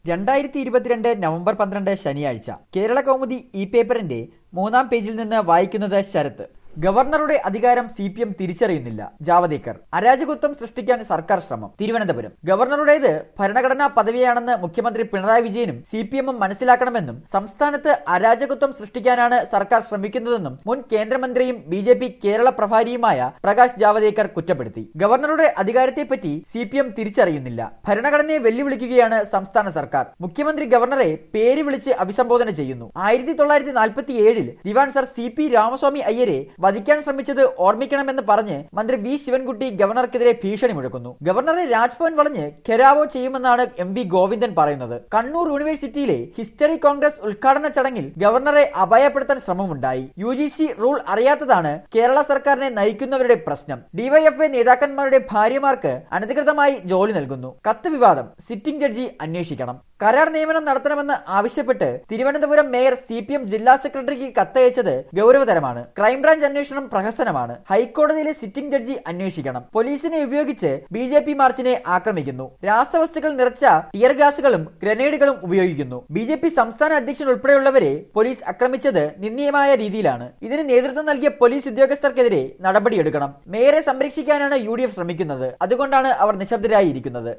രണ്ടായിരത്തി ഇരുപത്തിരണ്ട് നവംബർ പന്ത്രണ്ട് ശനിയാഴ്ച കേരള കൗമുദി ഇ പേപ്പറിന്റെ മൂന്നാം പേജിൽ നിന്ന് വായിക്കുന്നത് ശരത്ത് ഗവർണറുടെ അധികാരം സി പി എം തിരിച്ചറിയുന്നില്ല ജാവദേക്കർ അരാജകത്വം സൃഷ്ടിക്കാൻ സർക്കാർ ശ്രമം തിരുവനന്തപുരം ഗവർണറുടേത് ഭരണഘടനാ പദവിയാണെന്ന് മുഖ്യമന്ത്രി പിണറായി വിജയനും സി പി എമ്മും മനസ്സിലാക്കണമെന്നും സംസ്ഥാനത്ത് അരാജകത്വം സൃഷ്ടിക്കാനാണ് സർക്കാർ ശ്രമിക്കുന്നതെന്നും മുൻ കേന്ദ്രമന്ത്രിയും ബി ജെ പി കേരള പ്രഭാരിയുമായ പ്രകാശ് ജാവദേക്കർ കുറ്റപ്പെടുത്തി ഗവർണറുടെ അധികാരത്തെപ്പറ്റി സി പി എം തിരിച്ചറിയുന്നില്ല ഭരണഘടനയെ വെല്ലുവിളിക്കുകയാണ് സംസ്ഥാന സർക്കാർ മുഖ്യമന്ത്രി ഗവർണറെ പേര് വിളിച്ച് അഭിസംബോധന ചെയ്യുന്നു ആയിരത്തി തൊള്ളായിരത്തി നാൽപ്പത്തി ഏഴിൽ Diwan sir C P Ramaswamy അയ്യരെ വധിക്കാൻ ശ്രമിച്ചത് ഓർമ്മിക്കണമെന്ന് പറഞ്ഞ് മന്ത്രി വി ശിവൻകുട്ടി ഗവർണർക്കെതിരെ ഭീഷണി മുഴക്കുന്നു ഗവർണറെ രാജ്ഭവൻ വളഞ്ഞ് ഖെരാവോ ചെയ്യുമെന്നാണ് എം വി ഗോവിന്ദൻ പറയുന്നത് കണ്ണൂർ യൂണിവേഴ്സിറ്റിയിലെ ഹിസ്റ്ററി കോൺഗ്രസ് ഉദ്ഘാടന ചടങ്ങിൽ ഗവർണറെ അപായപ്പെടുത്താൻ ശ്രമമുണ്ടായി യു ജി സി റൂൾ അറിയാത്തതാണ് കേരള സർക്കാരിനെ നയിക്കുന്നവരുടെ പ്രശ്നം ഡിവൈഎഫ്ഐ നേതാക്കന്മാരുടെ ഭാര്യമാർക്ക് അനധികൃതമായി ജോലി നൽകുന്നു കത്ത് വിവാദം സിറ്റിംഗ് ജഡ്ജി അന്വേഷിക്കണം കരാർ നിയമനം നടത്തണമെന്ന് ആവശ്യപ്പെട്ട് Thiruvananthapuram mayor C P M ജില്ലാ സെക്രട്ടറിക്ക് കത്തയച്ചത് ഗൗരവതരമാണ് ക്രൈംബ്രാഞ്ച് അന്വേഷണം പ്രഹസനമാണ് ഹൈക്കോടതിയിലെ സിറ്റിംഗ് ജഡ്ജി അന്വേഷിക്കണം പോലീസിനെ ഉപയോഗിച്ച് ബി ജെ പി മാർച്ചിനെ ആക്രമിക്കുന്നു രാസവസ്തുക്കൾ നിറച്ച ടിയർ ഗ്യാസുകളും ഗ്രനേഡുകളും ഉപയോഗിക്കുന്നു ബി ജെ പി സംസ്ഥാന അധ്യക്ഷൻ ഉൾപ്പെടെയുള്ളവരെ പോലീസ് ആക്രമിച്ചത് നിന്ദ്യമായ രീതിയിലാണ് ഇതിന് നേതൃത്വം നൽകിയ പോലീസ് ഉദ്യോഗസ്ഥർക്കെതിരെ നടപടിയെടുക്കണം മേയറെ സംരക്ഷിക്കാനാണ് യു ഡി എഫ് ശ്രമിക്കുന്നത് അതുകൊണ്ടാണ് അവർ നിശബ്ദരായിരിക്കുന്നത്